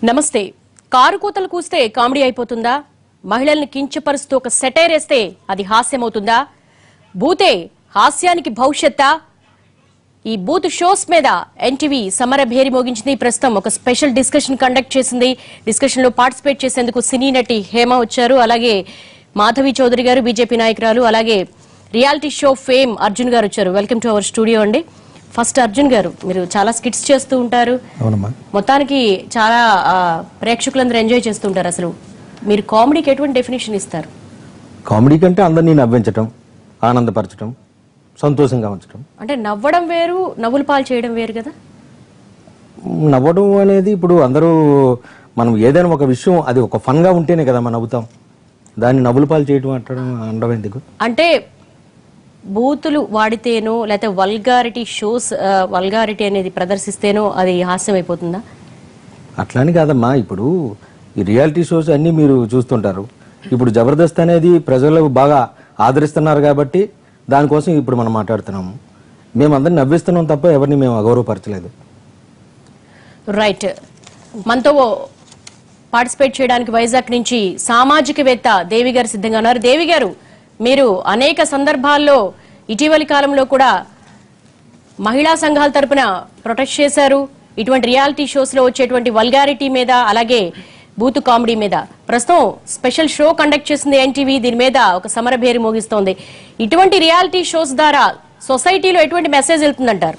నమస్తే కారు కూతలు కూస్తే కామెడీ అయిపోతుందా మహిళల్ని కించపరుస్తూ ఒక సెటైర్ వేస్తే అది హాస్యమవుతుందా బూతే హాస్యానికి భవిష్యత్తా ఈ బూత్ షోస్ మీద ఎన్టీవీ సమర భేరి మోగించింది ప్రస్తుతం ఒక స్పెషల్ డిస్కషన్ కండక్ట్ చేసింది డిస్కషన్ లో పార్టిసిపేట్ చేసేందుకు సినీ నటి హేమ వచ్చారు అలాగే మాధవి చౌదరి గారు బీజేపీ నాయకురాలు అలాగే reality show fame Arjun garu వచ్చారు వెల్కమ్ టు అవర్ స్టూడియో అండి ఫస్ట్ అర్జున్ గారు మీరు చాలా స్కిట్స్ చేస్తూ ఉంటారు అవునమ్మా మొత్తానికి చాలా ఆ, ప్రేక్షకులందరూ ఎంజాయ్ చేస్తుంటారు అసలు మీరు కామెడీకి ఎటువంటి డెఫినేషన్ ఇస్తారు కామెడీ కంటే అందరినీ నవ్వించటం ఆనందపరచటం సంతోషంగా ఉంచటం అంటే నవ్వడం వేరు నవ్వుల పాలు చేయడం వేరు కదా నవ్వడం అనేది ఇప్పుడు అందరూ మనం ఏదైనా ఒక విషయం అది ఒక ఫన్గా ఉంటేనే కదా మనం నవ్వుతాం దాన్ని నవ్వుల పాలు చేయటం అంటడం అనడం ఎందుకు అంటే బూతులు వాడితేనో లేకపోతే వల్గారిటీ షోస్ వల్గారిటీ అనేది ప్రదర్శిస్తేనో అది హాస్యం అయిపోతుందా అట్లాని కాదమ్మా ఇప్పుడు ఈ రియాలిటీ షోస్ అన్నీ మీరు చూస్తుంటారు ఇప్పుడు జబర్దస్త్ అనేది ప్రజలు బాగా ఆదరిస్తున్నారు కాబట్టి దానికోసం ఇప్పుడు మనం మాట్లాడుతున్నాము మేము అందరిని నవ్విస్తున్నాం తప్ప ఎవరిని మేము అగౌరవపరచలేదు రైట్ మనతో పార్టిసిపేట్ చేయడానికి వైజాగ్ నుంచి సామాజికవేత్త దేవి గారు సిద్ధంగా ఉన్నారు దేవి గారు మీరు అనేక సందర్భాల్లో ఇటీవలి కాలంలో కూడా మహిళా సంఘాల తరపున ప్రొటెస్ట్ చేశారు ఇటువంటి రియాలిటీ షోస్ లో వచ్చేటువంటి వల్గారిటీ మీద అలాగే బూతు కామెడీ మీద ప్రస్తుతం స్పెషల్ షో కండక్ట్ చేసింది ఎన్టీవీ దీని మీద ఒక సమరభేరి మోగిస్తోంది ఇటువంటి రియాలిటీ షోస్ ద్వారా సొసైటీలో ఎటువంటి మెసేజ్ వెళ్తుందంటారు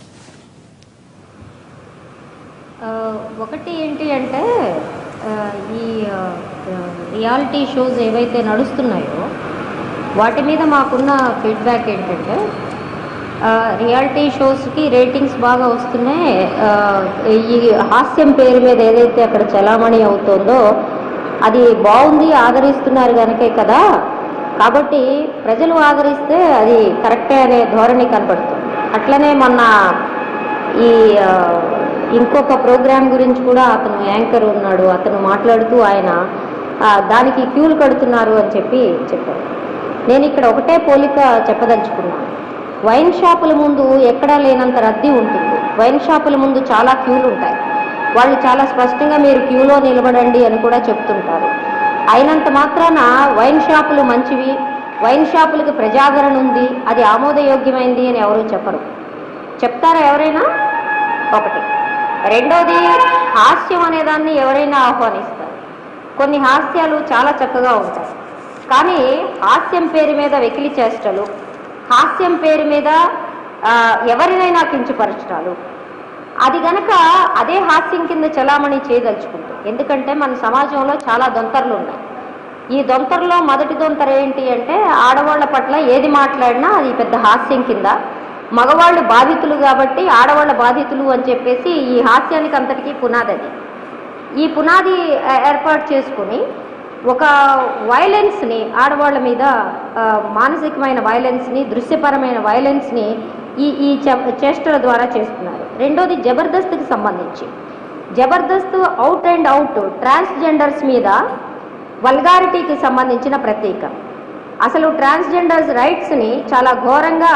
ఆ, ఒకటి ఏంటి అంటే ఆ, ఈ ఆ, రియాలిటీ షోస్ ఏవైతే నడుస్తున్నాయో వాటి మీద మాకున్న ఫీడ్బ్యాక్ ఏంటంటే ఆ, రియాలిటీ షోస్కి రేటింగ్స్ బాగా వస్తున్నాయి ఆ, ఈ హాస్యం పేరు మీద ఏదైతే అక్కడ చలామణి అవుతుందో అది బాగుంది ఆదరిస్తున్నారు కనుకే కదా కాబట్టి ప్రజలు ఆదరిస్తే అది కరెక్టే అనే ధోరణి కనపడుతుంది అట్లనే మొన్న ఈ ఆ, ఇంకొక ప్రోగ్రామ్ గురించి కూడా అతను యాంకర్ ఉన్నాడు అతను మాట్లాడుతూ ఆయన ఆ, దానికి క్యూలు కడుతున్నారు అని చెప్పి చెప్పారు నేను ఇక్కడ ఒకటే పోలిక చెప్పదలుచుకున్నాను వైన్ షాపుల ముందు ఎక్కడా లేనంత రద్దీ ఉంటుంది వైన్ షాపుల ముందు చాలా క్యూలు ఉంటాయి వాళ్ళు చాలా స్పష్టంగా మీరు క్యూలో నిలబడండి అని కూడా చెప్తుంటారు అయినంత మాత్రాన వైన్ షాపులు మంచివి వైన్ షాపులకు ప్రజాదరణ ఉంది అది ఆమోదయోగ్యమైంది అని ఎవరూ చెప్పరు చెప్తారా ఎవరైనా ఒకటి రెండోది హాస్యం అనేదాన్ని ఎవరైనా ఆహ్వానిస్తారు కొన్ని హాస్యాలు చాలా చక్కగా ఉంటాయి కానీ హాస్యం పేరు మీద వెకిలి చేష్టలు హాస్యం పేరు మీద ఆ, ఎవరినైనా కించపరచడాలు అది గనక అదే హాస్యం కింద చలామణి చేయదలుచుకుంటే ఎందుకంటే మన సమాజంలో చాలా దొంతర్లు ఉన్నాయి ఈ దొంతరలో మొదటి దొంతర ఏంటి అంటే ఆడవాళ్ల పట్ల ఏది మాట్లాడినా అది పెద్ద హాస్యం కింద మగవాళ్ళు బాధితులు కాబట్టి ఆడవాళ్ళ బాధితులు అని చెప్పేసి ఈ హాస్యానికి అంతటికీ పునాది అది ఈ పునాది ఏ- ఏర్పాటు చేసుకుని ఒక వైలెన్స్ని ఆడవాళ్ళ మీద ఆ, మానసికమైన వైలెన్స్ని దృశ్యపరమైన వైలెన్స్ని ఈ ఈ చే- చేష్టల ద్వారా చేస్తున్నారు రెండోది జబర్దస్త్కి సంబంధించి Jabardasth out and out transgenders మీద వల్గారిటీకి సంబంధించిన ప్రతీక అసలు ట్రాన్స్జెండర్స్ రైట్స్ని చాలా ఘోరంగా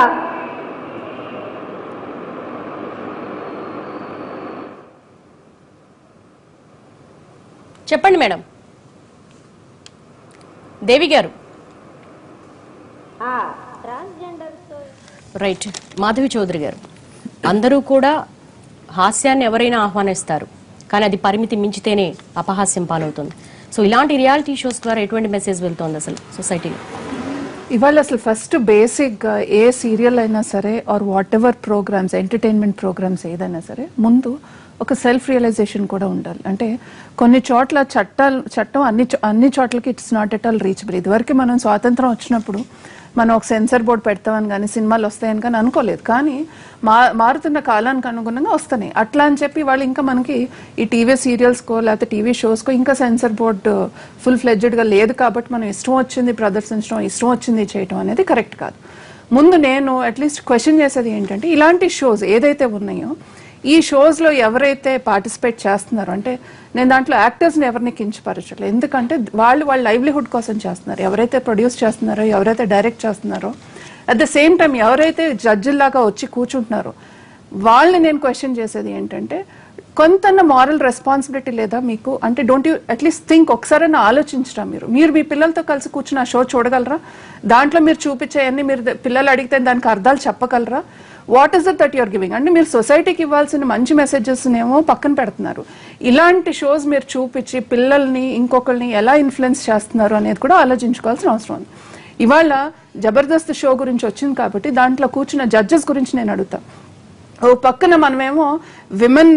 చెప్పండి మేడం దేవి గారు ట్రాన్స్జెండర్స్ రైట్ మాధవి చౌదరి గారు అందరూ కూడా హాస్యాన్ని ఎవరైనా ఆహ్వానిస్తారు కానీ అది పరిమితి మించితేనే అపహాస్యం పాలవుతుంది సో ఇలాంటి రియాలిటీ షోస్ ద్వారా ఎటువంటి మెసేజ్ వెళ్తోంది అసలు సొసైటీలో ఇవాళ అసలు ఫస్ట్ బేసిక్ ఏ సీరియల్ అయినా సరే or whatever programmes entertainment programmes ఏదైనా సరే ముందు ఒక సెల్ఫ్ రియలైజేషన్ కూడా ఉండాలి అంటే కొన్ని చోట్ల చట్టాలు చట్టం అన్ని చో- అన్ని చోట్లకి it's not at all reachable ఇదివరకు మనం స్వాతంత్రం వచ్చినప్పుడు మనం ఒక సెన్సర్ బోర్డు పెడతామని కానీ సినిమాలు వస్తాయని కానీ అనుకోలేదు కానీ మా మారుతున్న కాలానికి అనుగుణంగా వస్తున్నాయి అట్లా అని చెప్పి వాళ్ళు ఇంకా మనకి ఈ టీవీ సీరియల్స్కో లేకపోతే టీవీ షోస్కో ఇంకా సెన్సర్ బోర్డు ఫుల్ ఫ్లెడ్జెడ్గా లేదు కాబట్టి మనం ఇష్టం వచ్చింది ప్రదర్శించడం ఇష్టం వచ్చింది చేయటం అనేది కరెక్ట్ కాదు ముందు నేను అట్లీస్ట్ క్వశ్చన్ చేసేది ఏంటంటే ఇలాంటి షోస్ ఏదైతే ఉన్నాయో ఈ షోస్లో ఎవరైతే పార్టిసిపేట్ చేస్తున్నారో అంటే నేను దాంట్లో యాక్టర్స్ని ఎవరిని కించపరచట్లేదు ఎందుకంటే వాళ్ళు వాళ్ళ లైవ్లీహుడ్ కోసం చేస్తున్నారు ఎవరైతే ప్రొడ్యూస్ చేస్తున్నారో ఎవరైతే డైరెక్ట్ చేస్తున్నారో అట్ ద సేమ్ టైం ఎవరైతే జడ్జిల్లాగా వచ్చి కూర్చుంటున్నారో వాళ్ళని నేను క్వశ్చన్ చేసేది ఏంటంటే కొంతన్న మారల్ రెస్పాన్సిబిలిటీ లేదా మీకు అంటే డోంట్ యూ అట్లీస్ట్ థింక్ ఒకసారైనా ఆలోచించరా మీరు మీరు మీ పిల్లలతో కలిసి కూర్చుని ఆ షో చూడగలరా దాంట్లో మీరు చూపించేయన్ని మీరు ద- పిల్లలు అడిగితే దానికి అర్థాలు చెప్పగలరా what is it that you're giving అంటే మీరు సొసైటీకి ఇవ్వాల్సిన మంచి మెసేజెస్ ఏమో పక్కన పెడుతున్నారు ఇలాంటి షోస్ మీరు చూపించి పిల్లల్ని ఇంకొకరిని ఎలా ఇన్ఫ్లుయెన్స్ చేస్తున్నారు అనేది కూడా ఆలోచించుకోవాల్సిన అవసరం ఉంది ఇవాళ జబర్దస్త్ షో గురించి వచ్చింది కాబట్టి దాంట్లో కూర్చున్న జడ్జెస్ గురించి నేను అడుగుతా ఓ పక్కన మనమేమో విమెన్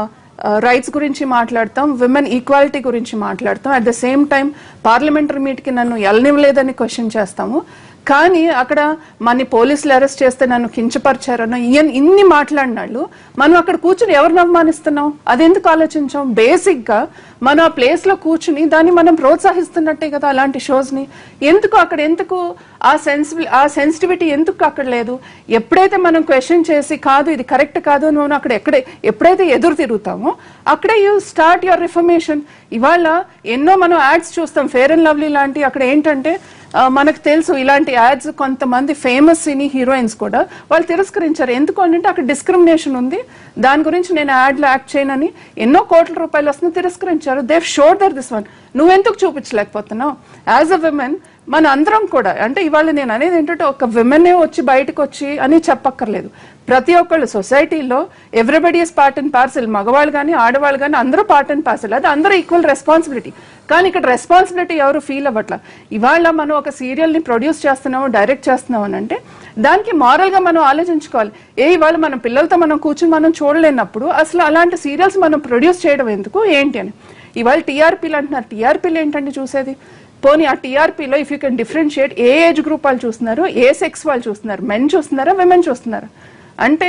రైట్స్ గురించి మాట్లాడతాం విమెన్ ఈక్వాలిటీ గురించి మాట్లాడతాం at the same time parliamentary మీట్కి నన్ను వెళ్ళనివ్వలేదని క్వశ్చన్ చేస్తాము కానీ అక్కడ మన పోలీసులు అరెస్ట్ చేస్తే నన్ను కించపరిచారనో ఈయన ఇన్ని మాట్లాడినాళ్ళు మనం అక్కడ కూర్చుని ఎవరిని అవమానిస్తున్నాం అది ఎందుకు ఆలోచించాం బేసిక్ గా మనం ఆ ప్లేస్ లో కూర్చుని దాన్ని మనం ప్రోత్సహిస్తున్నట్టే కదా అలాంటి షోస్ ని ఎందుకు అక్కడ ఎందుకు ఆ సెన్సిబిల్ ఆ సెన్సిటివిటీ ఎందుకు అక్కడ లేదు ఎప్పుడైతే మనం క్వశ్చన్ చేసి కాదు ఇది కరెక్ట్ కాదు అని మనం అక్కడ ఎక్కడే ఎప్పుడైతే ఎదురు తిరుగుతామో అక్కడే యూ స్టార్ట్ యువర్ రిఫర్మేషన్ ఇవాళ ఎన్నో మనం యాడ్స్ చూస్తాం ఫేర్ అండ్ లవ్లీ లాంటి అక్కడ ఏంటంటే ఆ, మనకు తెలుసు ఇలాంటి యాడ్స్ కొంతమంది ఫేమస్ సినీ హీరోయిన్స్ కూడా వాళ్ళు తిరస్కరించారు ఎందుకు అంటే అక్కడ డిస్క్రిమినేషన్ ఉంది దాని గురించి నేను యాడ్లో యాక్ట్ చేయనని ఎన్నో కోట్ల రూపాయలు వస్తుంది తిరస్కరించారు దేవ్ షోర్ దర్ దిస్ వన్ నువ్వెందుకు చూపించలేకపోతున్నావు యాజ్ అ విమెన్ మన అందరం కూడా అంటే ఇవాళ నేను అనేది ఏంటంటే ఒక విమెనే వచ్చి బయటకు వచ్చి అని చెప్పక్కర్లేదు ప్రతి ఒక్కళ్ళు సొసైటీలో everybody is part and parcel మగవాళ్ళు కానీ ఆడవాళ్ళు కానీ అందరూ పార్ట్ అండ్ పార్సల్ అది అందరూ ఈక్వల్ రెస్పాన్సిబిలిటీ కానీ ఇక్కడ రెస్పాన్సిబిలిటీ ఎవరు ఫీల్ అవ్వట్ల ఇవాళ మనం ఒక సీరియల్ ని ప్రొడ్యూస్ చేస్తున్నాము డైరెక్ట్ చేస్తున్నాము అని అంటే దానికి మారల్ గా మనం ఆలోచించుకోవాలి ఏ ఇవాళ మన పిల్లలతో మనం కూర్చుని మనం చూడలేనప్పుడు అసలు అలాంటి సీరియల్స్ మనం ప్రొడ్యూస్ చేయడం ఎందుకు ఏంటి అని ఇవాళ టీఆర్పీలు అంటున్నారు టీఆర్పీలు ఏంటండి చూసేది పోనీ ఆ టీఆర్పీలో ఇఫ్ యూ కెన్ డిఫరెన్షియేట్ ఏ ఏజ్ గ్రూప్ వాళ్ళు చూస్తున్నారు ఏ సెక్స్ వాళ్ళు చూస్తున్నారు మెన్ చూస్తున్నారా విమెన్ చూస్తున్నారా అంటే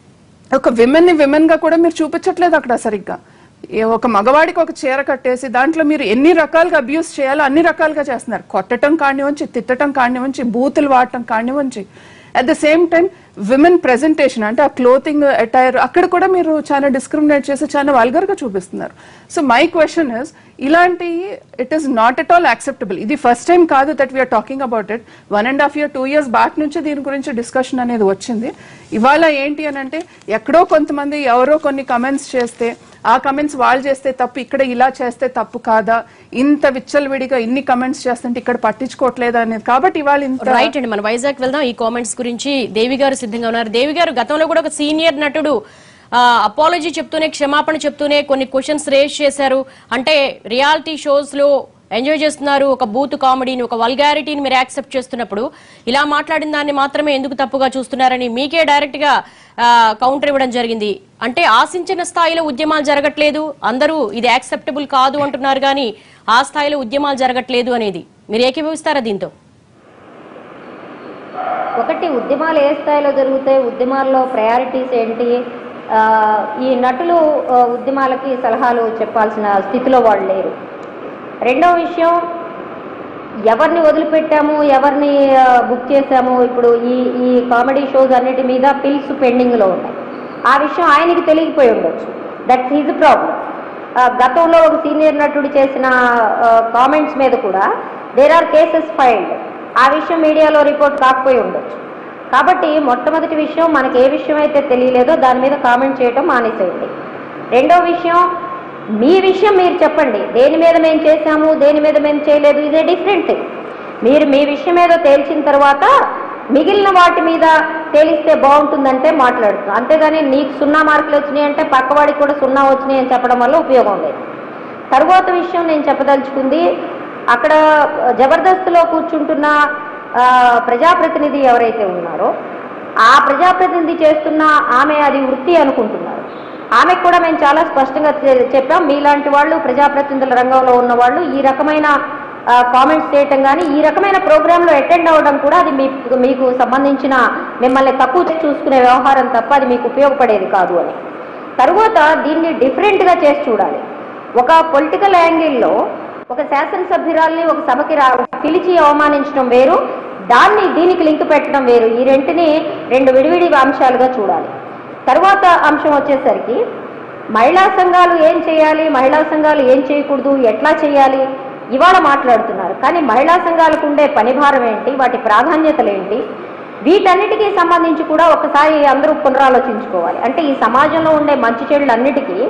ఒక విమెన్ ని విమెన్ గా కూడా మీరు చూపించట్లేదు అక్కడ సరిగ్గా ఏ- ఒక మగవాడికి ఒక చీర కట్టేసి దాంట్లో మీరు ఎన్ని రకాలుగా అబ్యూస్ చేయాలో అన్ని రకాలుగా చేస్తున్నారు కొట్టడం కానివ్వంచి తిట్టడం కానివ్వంచి బూతులు వాడటం కానివ్వంచి at the same time women presentation అంటే ఆ క్లోతింగ్ అటైర్ అక్కడ కూడా మీరు చాలా డిస్క్రిమినేట్ చేసి చాలా వల్గర్ గా చూపిస్తున్నారు సో మై క్వశ్చన్ ఇస్ ఇలాంటి it is not at all acceptable ఇది ఫస్ట్ టైం కాదు that we're talking about it one and half year two years back నుంచి దీని గురించి డిస్కషన్ అనేది వచ్చింది ఇవాళ ఏంటి అని అంటే ఎక్కడో కొంతమంది ఎవరో కొన్ని కమెంట్స్ చేస్తే ఆ కమెంట్స్ వాళ్ళు చేస్తే తప్పు ఇక్కడ ఇలా చేస్తే తప్పు కాదా ఇంత విచ్చలవిడిగా ఇన్ని కమెంట్స్ చేస్తుంటే ఇక్కడ పట్టించుకోవట్లేదా అనేది కాబట్టి ఇవాళ ఇంత రైట్ అండి మన వైజాగ్ వెళ్దాం ఈ కామెంట్స్ గురించి దేవి గారు సిద్ధంగా ఉన్నారు దేవి గారు గతంలో కూడా ఒక సీనియర్ నటుడు అపాలజీ చెప్తూనే క్షమాపణ చెప్తూనే కొన్ని క్వశ్చన్స్ రేస్ చేశారు అంటే రియాలిటీ షోస్ లో ఎంజాయ్ చేస్తున్నారు ఒక బూత్ కామెడీని ఒక వల్గారిటీని మీరు యాక్సెప్ట్ చేస్తున్నప్పుడు ఇలా మాట్లాడిన దాన్ని మాత్రమే ఎందుకు తప్పుగా చూస్తున్నారని మీకే డైరెక్ట్ గా కౌంటర్ ఇవ్వడం జరిగింది అంటే ఆశించిన స్థాయిలో ఉద్యమాలు జరగట్లేదు అందరూ ఇది యాక్సెప్టబుల్ కాదు అంటున్నారు కానీ ఆ స్థాయిలో ఉద్యమాలు జరగట్లేదు అనేది మీరు ఏకీభవిస్తారా దీంతో ఒకటి ఉద్యమాలు ఏ స్థాయిలో జరుగుతాయి ఉద్యమాల్లో ప్రయారిటీస్ ఏంటి ఆ, ఈ నటులు ఆ, ఉద్యమాలకి సలహాలు చెప్పాల్సిన స్థితిలో వాళ్ళు లేరు రెండవ విషయం ఎవరిని వదిలిపెట్టాము ఎవరిని ఆ, బుక్ చేశాము ఇప్పుడు ఈ ఈ కామెడీ షోస్ అన్నిటి మీద పిల్స్ పెండింగ్లో ఉన్నాయి ఆ విషయం ఆయనకి తెలియకపోయి ఉండొచ్చు దట్స్ హీజ్ ప్రాబ్లం గతంలో ఒక సీనియర్ నటుడు చేసిన కామెంట్స్ మీద కూడా దేర్ ఆర్ కేసెస్ ఫైల్డ్ ఆ విషయం మీడియాలో రిపోర్ట్ కాకపోయి ఉండొచ్చు కాబట్టి మొట్టమొదటి విషయం మనకి ఏ విషయం అయితే తెలియలేదో దాని మీద కామెంట్ చేయడం మానేసేయండి రెండో విషయం మీ విషయం మీరు చెప్పండి దేని మీద మేము చేశాము దేని మీద మేము చేయలేదు ఇదే డిఫరెంట్ మీరు మీ విషయం ఏదో తేల్చిన తర్వాత మిగిలిన వాటి మీద తేలిస్తే బాగుంటుందంటే మాట్లాడుతున్నాం అంతేగాని నీకు సున్నా మార్కులు వచ్చినాయి అంటే పక్కవాడికి కూడా సున్నా వచ్చినాయి అని చెప్పడం వల్ల ఉపయోగం లేదు తరువాత విషయం నేను చెప్పదలుచుకుంది అక్కడ జబర్దస్త్లో కూర్చుంటున్న ఆ, ప్రజాప్రతినిధి ఎవరైతే ఉన్నారో ఆ ప్రజాప్రతినిధి చేస్తున్న ఆమె అది వృత్తి అనుకుంటున్నారు ఆమెకు కూడా మేము చాలా స్పష్టంగా చె- చెప్పాం మీలాంటి వాళ్ళు ప్రజాప్రతినిధుల రంగంలో ఉన్న వాళ్ళు ఈ రకమైన కామెంట్స్ చేయటం కానీ ఈ రకమైన ప్రోగ్రాంలో అటెండ్ అవ్వడం కూడా అది మీ మీకు సంబంధించిన మిమ్మల్ని తక్కువ చేసి చూసుకునే వ్యవహారం తప్ప అది మీకు ఉపయోగపడేది కాదు అని తరువాత దీన్ని డిఫరెంట్గా చేసి చూడాలి ఒక పొలిటికల్ యాంగిల్లో ఒక శాసనసభ్యురాల్ని ఒక సభకి రా పిలిచి అవమానించడం వేరు దాన్ని దీనికి లింక్ పెట్టడం వేరు ఈ రెంటిని రెండు విడివిడి అంశాలుగా చూడాలి తరువాత అంశం వచ్చేసరికి మహిళా సంఘాలు ఏం చేయాలి మహిళా సంఘాలు ఏం చేయకూడదు ఎట్లా చేయాలి ఇవాళ మాట్లాడుతున్నారు కానీ మహిళా సంఘాలకు ఉండే పనిభారం ఏంటి వాటి ప్రాధాన్యతలు ఏంటి వీటన్నిటికీ సంబంధించి కూడా ఒకసారి అందరూ పునరాలోచించుకోవాలి అంటే ఈ సమాజంలో ఉండే మంచి చెడులన్నిటికీ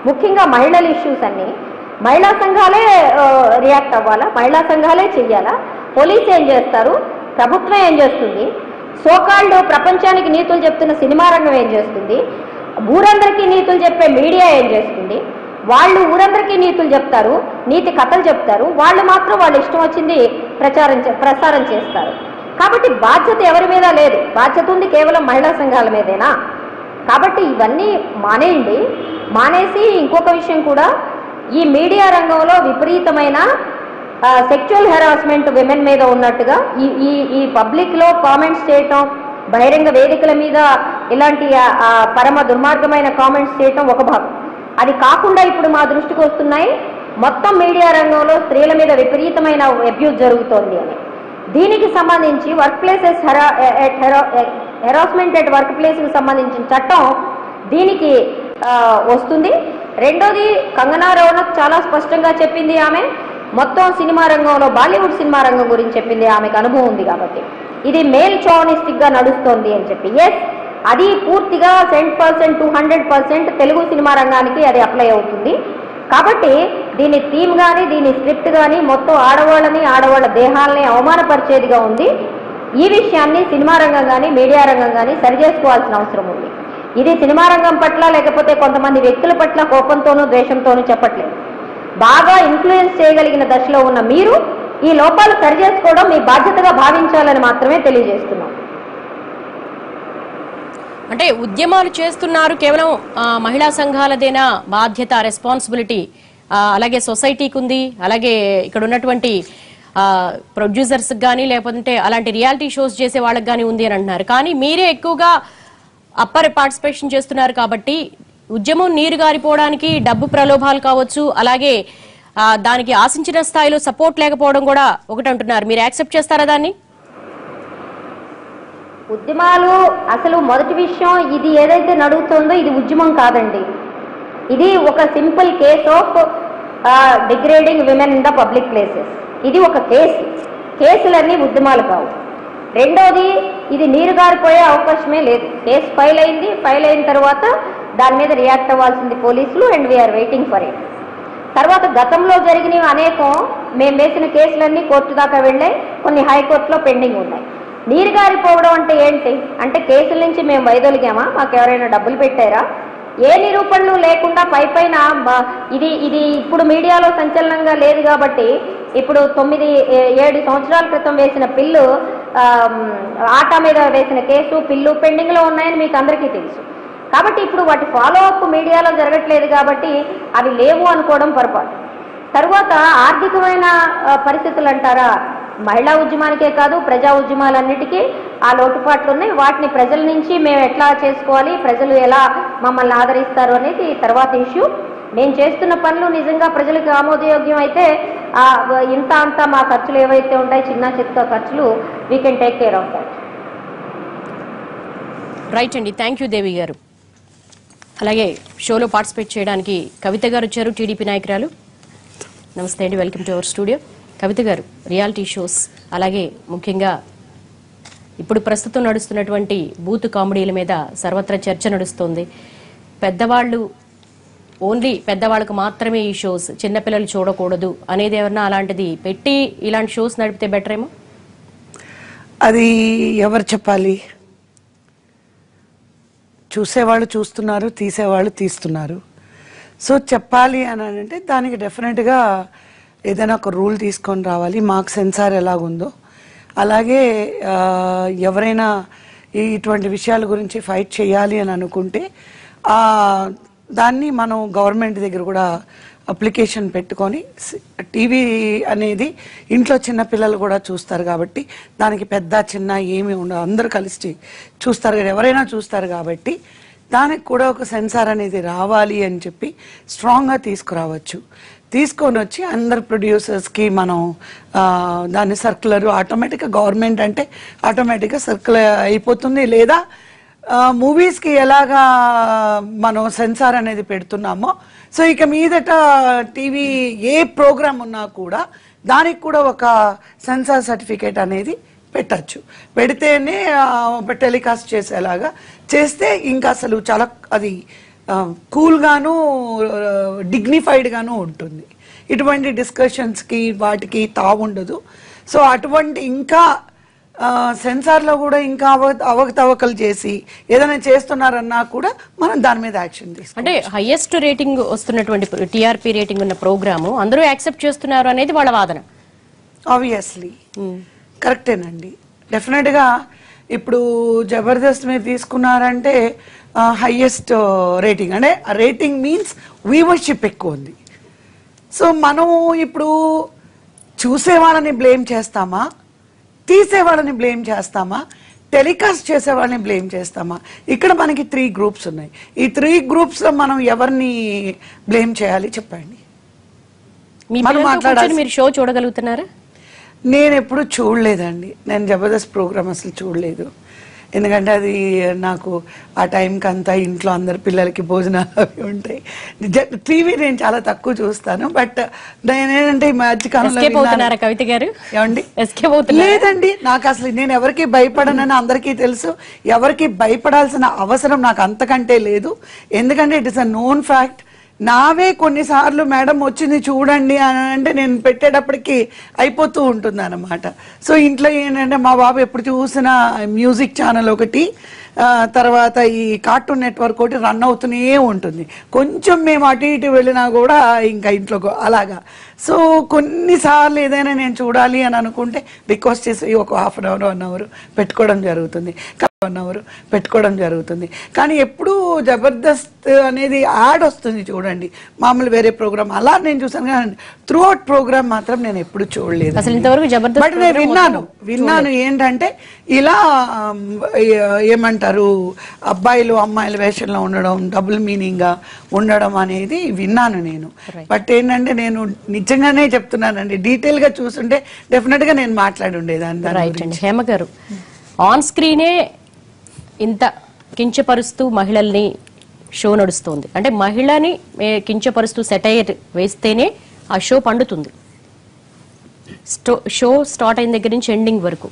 ముఖ్యంగా మహిళల ఇష్యూస్ అన్ని మహిళా సంఘాలే రియాక్ట్ అవ్వాలా మహిళా సంఘాలే చెయ్యాలా పోలీస్ ఏం చేస్తారు ప్రభుత్వం ఏం చేస్తుంది సోకాళ్ళు ప్రపంచానికి నీతులు చెప్తున్న సినిమా రంగం ఏం చేస్తుంది ఊరందరికీ నీతులు చెప్పే మీడియా ఏం చేస్తుంది వాళ్ళు ఊరందరికీ నీతులు చెప్తారు నీతి కథలు చెప్తారు వాళ్ళు మాత్రం వాళ్ళు ఇష్టం వచ్చింది ప్రచారం చే- ప్రసారం చేస్తారు కాబట్టి బాధ్యత ఎవరి మీద లేదు బాధ్యత ఉంది కేవలం మహిళా సంఘాల మీదేనా కాబట్టి ఇవన్నీ మానేయండి మానేసి ఇంకొక విషయం కూడా ఈ మీడియా రంగంలో విపరీతమైన సెక్చువల్ హెరాస్మెంట్ విమెన్ మీద ఉన్నట్టుగా ఈ ఈ ఈ పబ్లిక్లో కామెంట్స్ చేయటం బహిరంగ వేదికల మీద ఇలాంటి ఆ, ఆ, పరమ దుర్మార్గమైన కామెంట్స్ చేయటం ఒక భాగం అది కాకుండా ఇప్పుడు మా దృష్టికి వస్తున్నాయి మొత్తం మీడియా రంగంలో స్త్రీల మీద విపరీతమైన అబ్యూజ్ జరుగుతోంది అని దీనికి సంబంధించి వర్క్ ప్లేసెస్ హెరా హెరాస్మెంట్ అట్ వర్క్ ప్లేస్కి సంబంధించిన చట్టం దీనికి ఆ, వస్తుంది రెండోది కంగనా రౌనక్ చాలా స్పష్టంగా చెప్పింది ఆమె మొత్తం సినిమా రంగంలో బాలీవుడ్ సినిమా రంగం గురించి చెప్పింది ఆమెకు అనుభవం ఉంది కాబట్టి ఇది మేల్ చోనిస్టిక్ గా నడుస్తోంది అని చెప్పి ఎస్ అది పూర్తిగా cent percent two hundred percent Telugu సినిమా రంగానికి అది అప్లై అవుతుంది కాబట్టి దీని థీమ్ కానీ దీని స్క్రిప్ట్ కానీ మొత్తం ఆడవాళ్ళని ఆడవాళ్ళ దేహాలని అవమానపరిచేదిగా ఉంది ఈ విషయాన్ని సినిమా రంగం కానీ మీడియా రంగం కానీ సరిచేసుకోవాల్సిన అవసరం ఉంది ఇది సినిమా రంగం పట్ల లేకపోతే కొంతమంది వ్యక్తుల పట్ల కోపంతోనూ ద్వేషంతోనూ చెప్పట్లేదు బాగా ఇన్ఫ్లుయెన్స్ చేయగలిగిన దశలో ఉన్న మీరు ఈ లోపాలు సరిచేసుకోవడం మీ బాధ్యతగా భావించాలని మాత్రమే తెలియజేస్తున్నాం అంటే ఉద్యమాలు చేస్తున్నారు కేవలం ఆ, మహిళా సంఘాలదేనా బాధ్యత రెస్పాన్సిబిలిటీ అలాగే సొసైటీకి ఉంది అలాగే ఇక్కడ ఉన్నటువంటి ప్రొడ్యూసర్స్ కానీ లేకపోతే అలాంటి రియాలిటీ షోస్ చేసే వాళ్ళకి కానీ ఉంది అని అంటున్నారు కానీ మీరే ఎక్కువగా అప్పర్ పార్టిసిపేషన్ చేస్తున్నారు కాబట్టి ఉద్యమం నీరు గారిపోవడానికి డబ్బు ప్రలోభాలు కావచ్చు అలాగే ఆ, దానికి ఆశించిన స్థాయిలో సపోర్ట్ లేకపోవడం కూడా ఒకటి అంటున్నారు మీరు యాక్సెప్ట్ చేస్తారా దాన్ని ఉద్యమాలు అసలు మొదటి విషయం ఇది ఏదైతే నడుస్తుందో ఇది ఉద్యమం కాదండి ఇది ఒక simple case of degrading women in the public places ఇది ఒక కేసు కేసులన్నీ ఉద్యమాలు కావు రెండోది ఇది నీరు గారిపోయే అవకాశమే లేదు కేసు ఫైల్ అయింది ఫైల్ అయిన తర్వాత దాని మీద రియాక్ట్ అవ్వాల్సింది పోలీసులు and we're waiting for it తర్వాత గతంలో జరిగినవి అనేకం మేము వేసిన కేసులన్నీ కోర్టు దాకా వెళ్ళాయి కొన్ని హైకోర్టులో పెండింగ్ ఉన్నాయి నీరు గారిపోవడం అంటే ఏంటి అంటే కేసుల నుంచి మేము వైదొలిగామా మాకు ఎవరైనా డబ్బులు పెట్టారా ఏ నిరూపణలు లేకుండా పై పైన మ- ఇది ఇది ఇప్పుడు మీడియాలో సంచలనంగా లేదు కాబట్టి ఇప్పుడు తొమ్మిది ఏ- ఏడు సంవత్సరాల క్రితం వేసిన పిల్లు ఆమ్, ఆటా మీద వేసిన కేసు పిల్లు పెండింగ్లో ఉన్నాయని మీకు అందరికీ తెలుసు కాబట్టి ఇప్పుడు వాటి ఫాలో అప్ మీడియాలో జరగట్లేదు కాబట్టి అవి లేవు అనుకోవడం పొరపాటు తరువాత ఆర్థికమైన ఆ, పరిస్థితులు అంటారా మహిళా ఉద్యమానికే కాదు ప్రజా ఉద్యమాలన్నిటికీ ఆ లోటుపాట్లు ఉన్నాయి వాటిని ప్రజల నుంచి మేము ఎట్లా చేసుకోవాలి ప్రజలు ఎలా మమ్మల్ని ఆదరిస్తారు అనేది తర్వాత ఇష్యూ నేను చేస్తున్న పనులు నిజంగా ప్రజలకు ఆమోదయోగ్యం అయితే ఆ, ఇంత అంత మా ఖర్చులు ఏవైతే ఉంటాయి చిన్న చిత్త ఖర్చులు we can take care of that right అండి థ్యాంక్ యూ దేవి గారు అలాగే షోలో పార్టిసిపేట్ చేయడానికి కవిత గారు వచ్చారు టీడీపీ నాయకురాలు నమస్తే అండి welcome to our studio Kavitha garu reality shows అలాగే ముఖ్యంగా ఇప్పుడు ప్రస్తుతం నడుస్తున్నటువంటి బూత్ కామెడీల మీద సర్వత్రా చర్చ నడుస్తోంది పెద్దవాళ్ళు ఓన్లీ పెద్దవాళ్ళకు మాత్రమే ఈ షోస్ చిన్నపిల్లలు చూడకూడదు అనేది ఏమన్నా అలాంటిది పెట్టి ఇలాంటి షోస్ నడిపితే బెటర్ ఏమో అది ఎవరు చెప్పాలి చూసేవాళ్ళు చూస్తున్నారు తీసేవాళ్ళు తీస్తున్నారు సో చెప్పాలి అని అంటే దానికి డెఫినెట్గా ఏదైనా ఒక రూల్ తీసుకొని రావాలి మాకు సెన్సార్ ఎలాగుందో అలాగే ఆ, ఎవరైనా ఈ- ఇటువంటి విషయాల గురించి ఫైట్ చేయాలి అని అనుకుంటే ఆ, దాన్ని మనం గవర్నమెంట్ దగ్గర కూడా అప్లికేషన్ పెట్టుకొని టీవీ అనేది ఇంట్లో చిన్న పిల్లలు కూడా చూస్తారు కాబట్టి దానికి పెద్ద చిన్న ఏమి ఉండదు అందరూ కలిసి చూస్తారు కదా ఎవరైనా చూస్తారు కాబట్టి దానికి కూడా ఒక సెన్సార్ అనేది రావాలి అని చెప్పి స్ట్రాంగ్గా తీసుకురావచ్చు తీసుకొని వచ్చి అందరు ప్రొడ్యూసర్స్కి మనం ఆ, దాన్ని సర్కులర్ ఆటోమేటిక్గా గవర్నమెంట్ అంటే ఆటోమేటిక్గా సర్కులర్ అయిపోతుంది లేదా మూవీస్కి ఎలాగా మనం సెన్సార్ అనేది పెడుతున్నామో సో ఇక మీదట టీవీ ఏ ప్రోగ్రామ్ ఉన్నా కూడా దానికి కూడా ఒక సెన్సార్ సర్టిఫికేట్ అనేది పెట్టచ్చు పెడితేనే టెలికాస్ట్ చేసేలాగా చేస్తే ఇంకా అసలు చాలా అది కూల్ గాను డిగ్నిఫైడ్ గాను ఉంటుంది ఇటువంటి డిస్కషన్స్ కి వాటికి తావుండదు సో అటువంటి ఇంకా ఆ, సెన్సార్లో కూడా ఇంకా అవ అవకతవకలు చేసి ఏదైనా చేస్తున్నారన్నా కూడా మనం దాని మీద యాక్షన్ తీసుకుంటాం అంటే హైయెస్ట్ రేటింగ్ వస్తున్నటువంటి టీఆర్పీ రేటింగ్ ఉన్న ప్రోగ్రాము అందరూ యాక్సెప్ట్ చేస్తున్నారు అనేది వాళ్ళ వాదన ఆబ్వియస్లీ కరెక్టేనండి డెఫినెట్గా ఇప్పుడు జబర్దస్త్ మీరు తీసుకున్నారంటే హైయెస్ట్ రేటింగ్ అంటే రేటింగ్ మీన్స్ వ్యూవర్షిప్ ఎక్కువ ఉంది సో మనం ఇప్పుడు చూసేవాళ్ళని బ్లేమ్ చేస్తామా తీసేవాళ్ళని బ్లేమ్ చేస్తామా టెలికాస్ట్ చేసేవాళ్ళని బ్లేమ్ చేస్తామా ఇక్కడ మనకి త్రీ గ్రూప్స్ ఉన్నాయి ఈ త్రీ గ్రూప్స్లో మనం ఎవరిని బ్లేమ్ చేయాలి చెప్పండి మీ మనం పిల్లలతో మాట్లాడాల్సి- కూర్చొని మీరు షో చూడగలుగుతున్నారా నేను ఎప్పుడు చూడలేదండి నేను జబర్దస్త్ ప్రోగ్రామ్ అసలు చూడలేదు ఎందుకంటే అది నాకు ఆ టైంకి అంతా ఇంట్లో అందరి పిల్లలకి భోజనాలు అవి ఉంటాయి టీవీ నేను చాలా తక్కువ చూస్తాను బట్ నేనేంటంటే ఈ మధ్య కాలంలో ఎస్కేప్ విన్నాను- అవుతున్నారా కవిత గారు ఏమండి ఎస్కేప్ అవుతున్నారా లేదండి నాకు అసలు నేను ఎవరికి భయపడనని అందరికీ తెలుసు ఎవరికి భయపడాల్సిన అవసరం నాకు అంతకంటే లేదు ఎందుకంటే it is a known fact నావే కొన్నిసార్లు మేడం వచ్చింది చూడండి అని అంటే నేను పెట్టేటప్పటికి అయిపోతూ ఉంటుంది అనమాట సో ఇంట్లో ఏంటంటే మా బాబు ఎప్పుడు చూసినా మ్యూజిక్ ఛానల్ ఒకటి ఆ, తర్వాత ఈ కార్టూన్ నెట్వర్క్ ఒకటి రన్ అవుతూనే ఉంటుంది కొంచెం మేము అటు ఇటు వెళ్ళినా కూడా ఇంకా ఇంట్లో గో- అలాగా సో కొన్నిసార్లు ఏదైనా నేను చూడాలి అని అనుకుంటే రిక్వెస్ట్ చేసి ఒక half an hour one hour పెట్టుకోవడం జరుగుతుంది వన్ అవర్ పెట్టుకోవడం జరుగుతుంది కానీ ఎప్పుడు జబర్దస్త్ అనేది యాడ్ వస్తుంది చూడండి మామూలు వేరే ప్రోగ్రామ్ అలా నేను చూసాను కానీ త్రూ అవుట్ ప్రోగ్రామ్ మాత్రం నేను ఎప్పుడు చూడలేదు అసలు ఇంతవరకు జబర్దస్త్ బట్ నేను program విన్నాను విన్నాను ఏంటంటే ఇలా ఆమ్, ఏ- ఏమంటారు అబ్బాయిలు అమ్మాయిల వేషంలో ఉండడం డబుల్ మీనింగ్ గా ఉండడం అనేది విన్నాను నేను బట్ ఏంటంటే నేను నిజంగానే చెప్తున్నానండి డీటెయిల్ గా చూస్తుంటే డెఫినెట్ గా నేను మాట్లాడి ఉండేదాన్ని దాని రైట్ అండి హేమ గారు ఆన్ స్క్రీనే ఇంత కించపరుస్తూ మహిళల్ని షో నడుస్తుంది అంటే మహిళని ఏ, కించపరుస్తూ సెటైర్ వేస్తేనే ఆ షో పండుతుంది స్టో షో స్టార్ట్ అయిన దగ్గర నుంచి ఎండింగ్ వరకు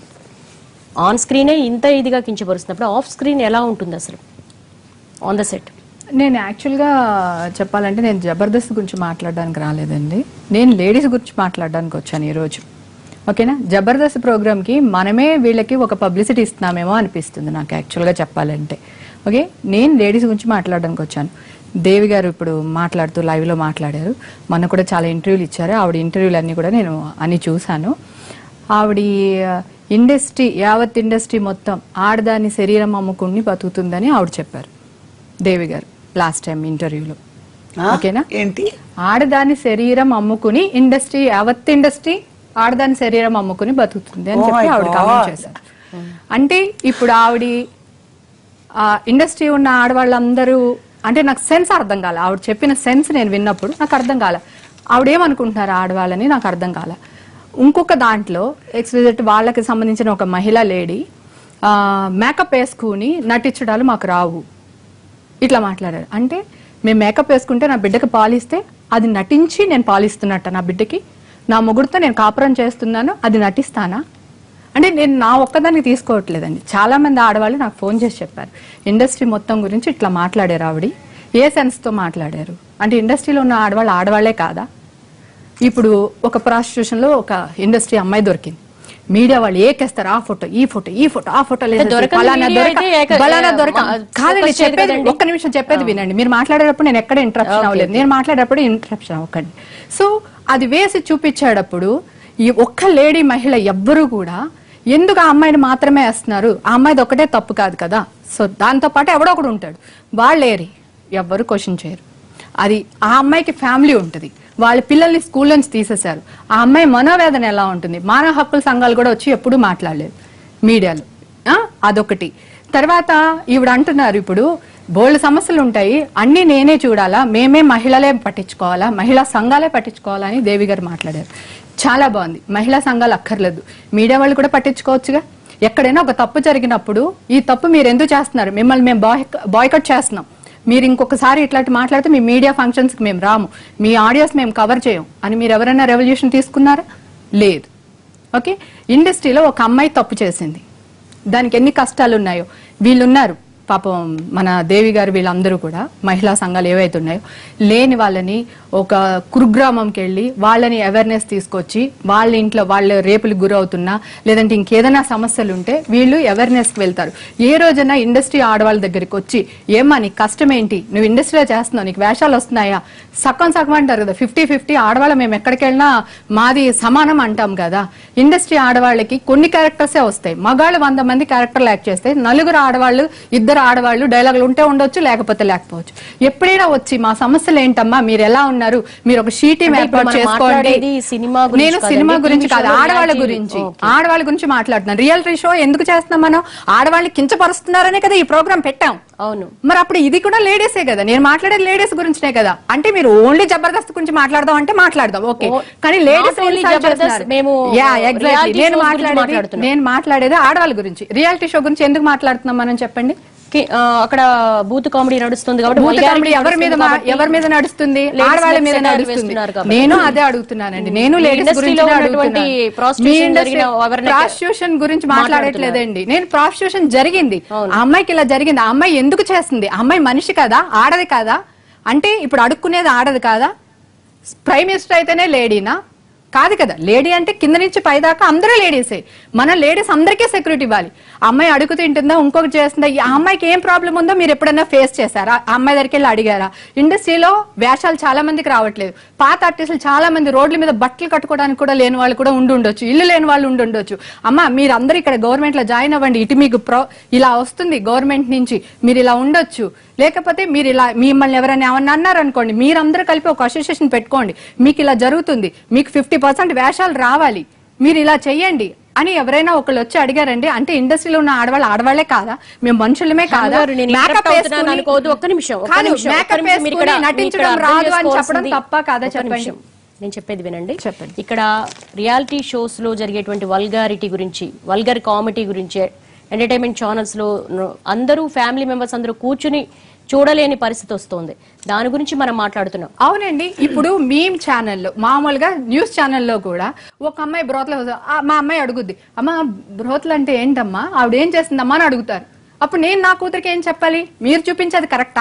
ఆన్ స్క్రీనే ఇంత ఇదిగా కించపరుస్తున్నప్పుడు ఆఫ్ స్క్రీన్ ఎలా ఉంటుంది అసలు ఆన్ ద సెట్ నేను యాక్చువల్గా చెప్పాలంటే నేను జబర్దస్త్ గురించి మాట్లాడడానికి రాలేదండి నేను లేడీస్ గురించి మాట్లాడడానికి వచ్చాను ఈరోజు ఓకేనా జబర్దస్త్ ప్రోగ్రామ్కి మనమే వీళ్ళకి ఒక పబ్లిసిటీ ఇస్తున్నామేమో అనిపిస్తుంది నాకు యాక్చువల్గా చెప్పాలంటే ఓకే నేను లేడీస్ గురించి మాట్లాడడానికి వచ్చాను దేవి గారు ఇప్పుడు మాట్లాడుతూ లైవ్లో మాట్లాడారు మొన్న కూడా చాలా ఇంటర్వ్యూలు ఇచ్చారు ఆవిడ ఇంటర్వ్యూలు అన్నీ కూడా నేను అన్ని చూశాను ఆవిడ ఇండస్ట్రీ యావత్ ఇండస్ట్రీ మొత్తం ఆడదాని శరీరం అమ్ముకుని బతుకుతుందని ఆవిడ చెప్పారు దేవి గారు లాస్ట్ టైం ఇంటర్వ్యూలో ఆ? ఓకేనా ఏంటి ఆడదాని శరీరం అమ్ముకుని ఇండస్ట్రీ యావత్ ఇండస్ట్రీ ఆడదాని శరీరం అమ్ముకుని బతుకుతుంది అని Oh చెప్పి my ఆవిడ God. కామెంట్ చేశారు అంటే ఇప్పుడు ఆవిడ ఆ ఇండస్ట్రీ ఉన్న ఆడవాళ్ళందరూ అంటే నాకు సెన్స్ అర్థం కాలే ఆవిడ చెప్పిన సెన్స్ నేను విన్నప్పుడు నాకు అర్థం కాలే ఆవిడ ఏమనుకుంటున్నారు ఆడవాళ్ళని నాకు అర్థం కాలే ఇంకొక దాంట్లో ఎక్స్విజిట్ వాళ్ళకి సంబంధించిన ఒక మహిళా లేడీ మేకప్ వేసుకుని నటించడాలు మాకు రావు ఇట్లా మాట్లాడారు అంటే మేము మేకప్ వేసుకుంటే నా బిడ్డకి పాలిస్తే అది నటించి నేను పాలిస్తున్నట్ట నా బిడ్డకి నా మొగుడుతో నేను కాపురం చేస్తున్నాను అది నటిస్తానా అంటే నేను నా ఒక్కదానికి తీసుకోవట్లేదండి చాలా మంది ఆడవాళ్ళు నాకు ఫోన్ చేసి చెప్పారు ఇండస్ట్రీ మొత్తం గురించి ఇట్లా మాట్లాడారు ఆవిడ ఏ సెన్స్తో మాట్లాడారు అంటే ఇండస్ట్రీలో ఉన్న ఆడవాళ్ళు ఆడవాళ్లే కాదా ఇప్పుడు ఒక prostitution లో ఒక ఇండస్ట్రీ అమ్మాయి దొరికింది మీడియా వాళ్ళు ఏకేస్తారు ఆ ఫోటో ఈ ఫోటో ఈ ఫోటో ఆ ఫోటో లేదు దొరకని ఫలానా media దొరక- అయితే ఏక- ఫలానా ఏ- దొరక మా- కాదండి focus చేయదు చెప్పేది కదండి. ఒక్క నిమిషం చెప్పేది వినండి మీరు మాట్లాడేటప్పుడు నేను ఎక్కడ ఇంటరప్షన్ అవ్వలేదు నేను మాట్లాడేటప్పుడు ఇంటరప్షన్ అవ్వకండి సో అది వేసి చూపించేటప్పుడు ఈ ఒక్క లేడీ మహిళ ఎవ్వరూ కూడా ఎందుకు ఆ అమ్మాయిని మాత్రమే వేస్తున్నారు ఆ అమ్మాయిది ఒకటే తప్పు కాదు కదా సో దాంతో పాటు ఎవడో ఒకడు ఉంటాడు వాళ్ళేరి ఎవ్వరు క్వశ్చన్ చేయరు అది ఆ అమ్మాయికి ఫ్యామిలీ ఉంటుంది వాళ్ళ పిల్లల్ని స్కూల్ నుంచి తీసేశారు ఆ అమ్మాయి మనోవేదన ఎలా ఉంటుంది మానవ హక్కుల సంఘాలు కూడా వచ్చి ఎప్పుడూ మాట్లాడలేదు మీడియాలో ఆ, అదొకటి తర్వాత ఈవిడ అంటున్నారు ఇప్పుడు బోల్డ్ సమస్యలు ఉంటాయి అన్ని నేనే చూడాలా మేమే మహిళలే పట్టించుకోవాలా మహిళా సంఘాలే పట్టించుకోవాలా అని దేవి గారు మాట్లాడారు చాలా బాగుంది మహిళా సంఘాలు అక్కర్లేదు మీడియా వాళ్ళు కూడా పట్టించుకోవచ్చుగా ఎక్కడైనా ఒక తప్పు జరిగినప్పుడు ఈ తప్పు మీరు ఎందుకు చేస్తున్నారు మిమ్మల్ని మేము బాయ్ బాయ్కట్ చేస్తున్నాం మీరు ఇంకొకసారి ఇట్లాంటి మాట్లాడితే మీ మీడియా ఫంక్షన్స్కి మేము రాము మీ ఆడియోస్ మేము కవర్ చేయం అని మీరు ఎవరైనా రెవల్యూషన్ తీసుకున్నారా లేదు ఓకే ఇండస్ట్రీలో ఒక అమ్మాయి తప్పు చేసింది దానికి ఎన్ని కష్టాలు ఉన్నాయో వీళ్ళున్నారు పాపం మన దేవి గారు వీళ్ళందరూ కూడా మహిళా సంఘాలు ఏవైతే ఉన్నాయో లేని వాళ్ళని ఒక కురుగ్రామంకి వెళ్ళి వాళ్ళని అవేర్నెస్ తీసుకొచ్చి వాళ్ళ ఇంట్లో వాళ్ళ రేపులకు గురవుతున్నా లేదంటే ఇంకేదైనా సమస్యలు ఉంటే వీళ్ళు అవేర్నెస్కి వెళ్తారు ఏ రోజైనా ఇండస్ట్రీ ఆడవాళ్ళ దగ్గరికి వచ్చి ఏమ్మా నీకు కష్టం ఏంటి నువ్వు ఇండస్ట్రీలో చేస్తున్నావు నీకు వేషాలు వస్తున్నాయా సగం సగం అంటారు కదా ఫిఫ్టీ ఫిఫ్టీ ఆడవాళ్ళ మేము ఎక్కడికి వెళ్ళినా మాది సమానం అంటాం కదా ఇండస్ట్రీ ఆడవాళ్ళకి కొన్ని క్యారెక్టర్సే వస్తాయి మగాళ్ళు వంద మంది క్యారెక్టర్లు యాక్ట్ చేస్తే నలుగురు ఆడవాళ్ళు ఇద్దరు ఆడవాళ్ళు డైలాగులు ఉంటే ఉండొచ్చు లేకపోతే లేకపోవచ్చు ఎప్పుడైనా వచ్చి మా సమస్యలు ఏంటమ్మా మీరు ఎలా ఉన్నారు మీరు ఒక షీ టీం అంటే ఇప్పుడు ఏర్పాటు మనం చేసుకోండి మాట్లాడేది సినిమా గురించి నేను కాదండి, సినిమా TV గురించి కాదు షోలో ఆడవాళ్ళ reality- గురించి Okay. ఆడవాళ్ళ గురించి మాట్లాడుతున్నాను రియాలిటీ షో ఎందుకు చేస్తున్నాం మనం ఆడవాళ్ళని కించపరుస్తున్నారనే కదా ఈ ప్రోగ్రామ్ పెట్టాం అవును మరి అప్పుడు ఇది కూడా లేడీసే కదా నేను మాట్లాడేది లేడీస్ గురించినే కదా అంటే మీరు ఓన్లీ జబర్దస్త్ గురించి మాట్లాడదాం అంటే మాట్లాడదాం ఓకే ఓ- కానీ not లేడీస్ only జబర్దస్త్, మేము యా reality ఎగ్జాక్ట్లీ నేను shows గురించి మాట్లాడేది మాట్లాడుతున్నాం. నేను మాట్లాడేది ఆడవాళ్ళ గురించి రియాలిటీ షో గురించి ఎందుకు మాట్లాడుతున్నాం మనం చెప్పండి కి- ఆ, అక్కడ బూత్ కామెడీ నడుస్తుంది కాబట్టి భూత vulgarity కామెడీ ఎవరి మీద నడుస్తుంది మా- కాబట్టి ఎవరి మీద నడుస్తుంది ladies ఆడవాళ్ళ మీద మీద నడుస్తుంది వేస్తున్నారు కాబట్టి. నేను అదే అడుగుతున్నానండి నేను మీ లేడీస్ industry గురించి లో ఉన్నటువంటి prostitution జరిగిన ఎవరినైతే ప్రాస్టిట్యూషన్ గురించి మాట్లాడట్లేదండి నేను ప్రాస్టిట్యూషన్ జరిగింది ఆ అమ్మాయికి ఇలా జరిగింది ఆ అమ్మాయి ఎందుకు చేస్తుంది ఆ అమ్మాయి మనిషి కదా ఆడది కాదా అంటే ఇప్పుడు అడుక్కునేది ఆడది కాదా ప్రైమ్ మినిస్టర్ అయితేనే లేడీనా కాదు కదా లేడీ అంటే కింద నుంచి పైదాకా అందరూ లేడీసే మన లేడీస్ అందరికీ సెక్యూరిటీ ఇవ్వాలి ఆ అమ్మాయి అడుగు తింటుందా ఇంకొకటి చేస్తుందా ఈ అమ్మాయికి ఏం ప్రాబ్లం ఉందో మీరు ఎప్పుడైనా ఫేస్ చేశారా ఆ అమ్మాయి దగ్గరికి వెళ్ళి అడిగారా ఇండస్ట్రీలో వేషాలు చాలా మందికి రావట్లేదు పాత ఆర్టిస్టులు చాలా మంది రోడ్ల మీద బట్టలు కట్టుకోవడానికి కూడా లేని వాళ్ళు కూడా ఉండి ఉండొచ్చు ఇల్లు లేని వాళ్ళు ఉండి ఉండొచ్చు అమ్మ మీరు అందరూ ఇక్కడ గవర్నమెంట్ లో జాయిన్ అవ్వండి ఇటు మీకు ప్రో ఇలా వస్తుంది గవర్నమెంట్ నుంచి మీరు ఇలా ఉండొచ్చు లేకపోతే మీరు ఇలా మిమ్మల్ని ఎవరైనా ఏమన్నా అన్నారనుకోండి మీరందరూ కలిపి ఒక అసోసియేషన్ పెట్టుకోండి మీకు ఇలా జరుగుతుంది మీకు ఫిఫ్టీ పర్సెంట్ వేషాలు రావాలి మీరు ఇలా చెయ్యండి అని ఎవరైనా ఒకళ్ళు వచ్చి అడిగారండి అంటే ఇండస్ట్రీలో ఉన్న ఆడవాళ్ళు ఆడవాళ్లే కాదా మేము మనుషులమే కాదా అమ్మగారు, నేను Makeup interrupt అవుతున్నాను వేసుకుని- అనుకోవద్దు. ఒక్క నిమిషం, ఒక్క కాదు, నిమిషం, ఒక్క makeup నిమిషం. మీరు ఇక్కడ- వేసుకుని మీరు ఇక్కడ నటించడం అర్థం రాదు అని చెప్పడం చేసుకోవాల్సింది- తప్ప కాదా ఒక్క చెప్పండి నిమిషం. నేను చెప్పేది వినండి చెప్పండి. ఇక్కడ రియాలిటీ షోస్ లో జరిగేటువంటి వల్గారిటీ గురించి వల్గర్ కామెడీ గురించి ఎంటర్టైన్మెంట్ ఛానల్స్ లో ను- అందరూ ఫ్యామిలీ మెంబర్స్ అందరూ కూర్చుని చూడలేని పరిస్థితి వస్తుంది దాని గురించి మనం మాట్లాడుతున్నాం అవునండి ఇప్పుడు మీమ్ ఛానల్లో మామూలుగా న్యూస్ ఛానల్లో కూడా ఒక అమ్మాయి బ్రోత్లో మా అమ్మాయి అడుగుద్ది అమ్మ బ్రోత్లు అంటే ఏంటమ్మా ఆవిడ ఏం చేస్తుందమ్మా అని అడుగుతారు అప్పుడు నేను నా కూతురికి ఏం చెప్పాలి మీరు చూపించేది కరెక్టా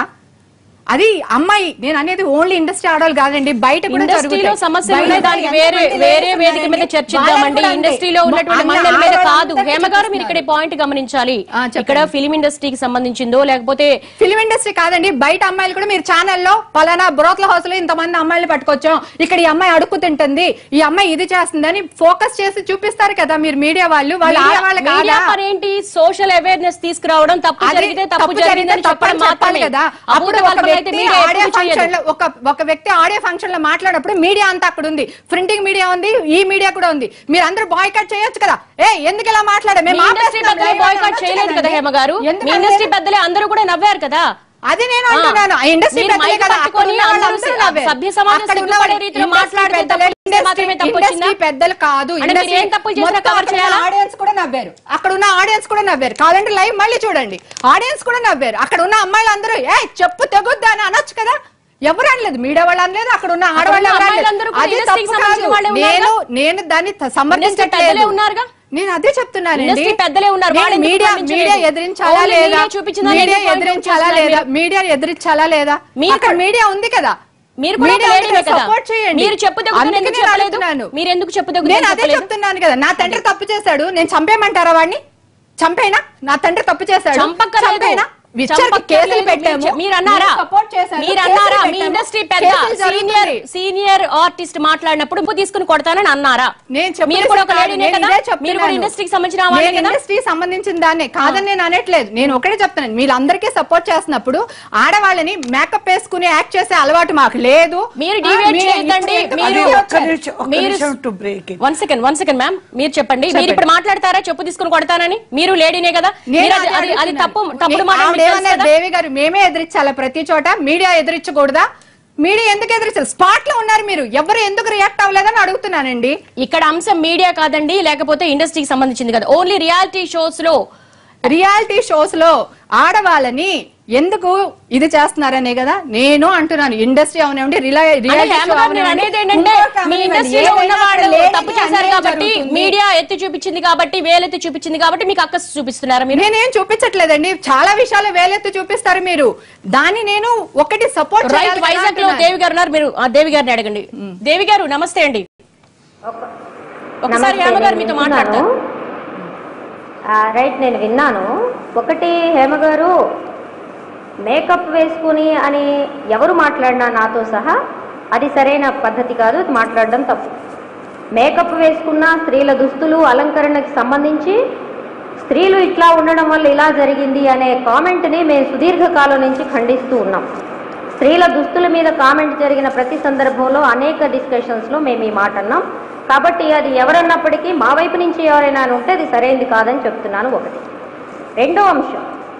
అది అమ్మాయి నేను అనేది ఓన్లీ ఇండస్ట్రీ ఆడాలి కాదండి బయట కూడా ఇండస్ట్రీలో జరుగుతాయి. సమస్యలు బయట ఉన్నాయి దానికి వేరే ఎంతమంది వేరే లేడీస్ వేదిక మీద ఉన్నారండి? చర్చిద్దామండి వాళ్ళకు కూడా ఇండస్ట్రీలో అంతే. ఉన్నటువంటి అన్ని మహిళల మీద కాదు ఆడవాళ్ళందరికీ హేమ గారు మీరు ఇక్కడ చూపిస్తున్నారు. పాయింట్ గమనించాలి ఆ, చెప్పండి. ఇక్కడ ఫిలిం ఇండస్ట్రీకి సంబంధించిందో లేకపోతే ఫిలిం ఇండస్ట్రీ కాదండి బయట అమ్మాయిలు కూడా మీరు ఛానల్లో పలానా బ్రోత్ల హౌస్ లో ఇంతమంది అమ్మాయిలు పట్టుకొచ్చాం ఇక్కడ ఈ అమ్మాయి అడుక్కు తింటుంది ఈ అమ్మాయి ఇది చేస్తుందని ఫోకస్ చేసి చూపిస్తారు కదా మీరు మీడియా వాళ్ళు వాళ్ళు ఆడవాళ్ళు మీడియా కాదా పని ఏంటి సోషల్ అవేర్నెస్ తీసుకురావడం తప్పు అది జరిగితే తప్పు తప్పు జరిగితే జరిగిందని తప్పు చెప్పడం అని చెప్పాలి మాత్రమే కదా అప్పుడు అప్పుడు ఒక వ్యక్తి మీడియా ఆడియో ఎప్పుడు చేయదు. ఫంక్షన్ లో ఒక ఒక వ్యక్తి ఆడియో ఫంక్షన్ లో మాట్లాడినప్పుడు మీడియా అంతా అక్కడ ఉంది ప్రింటింగ్ మీడియా ఉంది ఈ మీడియా కూడా ఉంది మీరు అందరూ బాయ్కాట్ చేయొచ్చు కదా ఏ ఎందుకు ఇలా మాట్లాడే మీ ఇండస్ట్రీ పెద్దలే బాయ్కాట్ చేయలేదు కదా హేమ గారు మీ ఇండస్ట్రీ పెద్దలే అందరూ కూడా నవ్వారు కదా అది నేను అంటున్నాను ఆ ఇండస్ట్రీ మీరు పెద్దలే మైక్ కదా పట్టుకొని అక్కడ ఉన్న అందరూ వాళ్ళందరూ స- నవ్వారు. సభ్య సమాజం అక్కడ ఉన్న సిగ్గుపడే వాళ్ళు రీతిలో ఇండస్ట్రీ మాట్లాడితే పెద్దలే, తప్పు ఇండస్ట్రీ- మాత్రమే తప్పు ఇండస్ట్రీ వచ్చిందా? పెద్దలు కాదు అంటే మీరు ఏం తప్పులు చేసినా cover చేయాలా? ఆడియన్స్ కూడా నవ్వారు అక్కడ ఉన్న ఆడియన్స్ కూడా నవ్వారు కావాలంటే లైవ్ మళ్ళీ చూడండి ఆడియన్స్ కూడా నవ్వారు అక్కడ ఉన్న అమ్మాయిలు అందరూ ఏ చెప్పు తెగుద్దా అని అనొచ్చు కదా ఎవరు అనలేదు మీడియా వాళ్ళు అనలేదు అక్కడ ఉన్న ఆడవాళ్ళు ఉన్న ఎవరు అనలేదు. అమ్మాయిలందరూ కూడా అది industry కి తప్పు సంబంధించిన కాదు. వాళ్ళే నేను ఉన్నారుగా? నేను దాన్ని త- పెద్దలే సమర్థించట్లేదు ఉన్నారుగా? నేను అదే చెప్తున్నానండి ఇండస్ట్రీ పెద్దలే ఉన్నారు. నేను వాళ్ళు ఎందుకు మీడియా ఖండించలేదు? మీడియా ఎదిరించాలా ఓన్లీ లేదా మీడియా చూపించిందా మీడియా ఎందుకు point ఎదిరించాలా చేస్తున్నారు లేదా మీడియా ఎదిరించాలా లేదా మీరు అక్కడ కూడా- మీడియా ఉంది కదా మీరు కూడా మీడియా ఒక ఉంది లేడీనే కదా, కదా. సపోర్ట్ చేయండి మీరు చెప్పు తెగుదని అందుకే ఎందుకు నేను చెప్పలేదు? అడుగుతున్నాను. మీరు ఎందుకు చెప్పు తెగుదని నేను అదే చెప్పలేదు? చెప్తున్నాను కదా నా తండ్రి తప్పు చేశాడు నేను చంపేయమంటారా వాడిని చంపేనా నా తండ్రి తప్పు చేశాడు చంపక్కర్లేదు. చంపేనా విచ్చర్కి చంపక్కర్లేదు. కేసులు పెట్టాము మీరు- మీరు అన్నారా మీరు సపోర్ట్ చేశారు. మీరు కేసులు అన్నారా మీ పెట్టాము. ఇండస్ట్రీ పెద్ద కేసులు సీనియర్ జరుగుతుంది. సీనియర్ ఆర్టిస్ట్ మాట్లాడినప్పుడు ఉప్పు తీసుకుని కొడతానని అన్నారా నేను చెప్పేది మీరు కూడా ఒక కాదు, లేడీనే నేను కదా ఇదే చెప్తున్నాను. మీరు కూడా ఇండస్ట్రీకి సంబంధించిన వాళ్ళే నేను కదా ఇండస్ట్రీ సంబంధించిన దాన్నే కాదని నేను అనట్లేదు నేను ఒకటే చెప్తున్నాను మీరందరికీ సపోర్ట్ చేస్తున్నప్పుడు ఆడవాళ్ళని మేకప్ వేసుకుని యాక్ట్ చేసే అలవాటు మాకు లేదు మీరు ఆ, డివేట్ మీరు చేయొద్దండి ఇప్పుడు మీరు ఎందుకు ఒక్క నిమిషం ఒక్క మీరు నిమిషం to break one second one second ma'am మీరు చెప్పండి మీరు ఇప్పుడు మాట్లాడతారా చెప్పు తీసుకుని కొడతానని మీరు లేడీనే కదా నేను మీరు అది- అదే అది- అది అడుగుతున్నాను. తప్పు తప్పుడు నే- మాట ఆవిడ మీకు తెలుసు ఏమన్నారు, కదా? దేవి గారు మేమే ఎదిరించాలా ప్రతి చోట మీడియా ఎదిరించకూడదా మీడియా ఎందుకు ఎదిరించాలి స్పాట్ లో ఉన్నారు మీరు ఎవరు ఎందుకు రియాక్ట్ అవ్వలేదని అడుగుతున్నానండి ఇక్కడ అంశం మీడియా కాదండి లేకపోతే ఇండస్ట్రీకి సంబంధించింది కదా ఓన్లీ రియాలిటీ షోస్ లో రియాలిటీ షోస్ లో ఆడవాళ్ళని ఎందుకు ఇది చేస్తున్నారనే కదా నేను అంటున్నాను ఇండస్ట్రీ అవనివ్వండి రియాలిటీ హేమ గారు నేను అనేది ఏంటంటే మీ ఇండస్ట్రీలో ఉన్న వాళ్ళు తప్పు చేశారు కాబట్టి మీడియా ఎత్తి చూపించింది కాబట్టి వేలెత్తి చూపించింది కాబట్టి మీకు అక్కసు చూపిస్తున్నారా మీరు నేనేం చూపించట్లేదండి చాలా విషయాలు వేలెత్తి చూపిస్తారు మీరు దాన్ని నేను ఒకటి సపోర్ట్ రైట్ వైజాగ్ లో దేవి గారు ఉన్నారు మీరు ఆ దేవి గారిని అడగండి దేవి గారు నమస్తే అండి ఒకసారి నమస్తే, హేమ గారు నేను మీతో విన్నాను. మాట్లాడతారు ఆ, రైట్ నేను విన్నాను ఒకటి హేమ గారు మేకప్ వేసుకుని అని ఎవరు మాట్లాడినా నాతో సహా అది సరైన పద్ధతి కాదు అది మాట్లాడడం తప్పు మేకప్ వేసుకున్న స్త్రీల దుస్తులు అలంకరణకి సంబంధించి స్త్రీలు ఇట్లా ఉండడం వల్ల ఇలా జరిగింది అనే కామెంట్ని మేము సుదీర్ఘకాలం నుంచి ఖండిస్తూ ఉన్నాం స్త్రీల దుస్తుల మీద కామెంట్ జరిగిన ప్రతి సందర్భంలో అనేక డిస్కషన్స్లో మేము ఈ మాట అన్నాం కాబట్టి అది ఎవరన్నప్పటికీ మా వైపు నుంచి ఎవరైనా ఉంటే అది సరైనది కాదని చెప్తున్నాను ఒకటి రెండో అంశం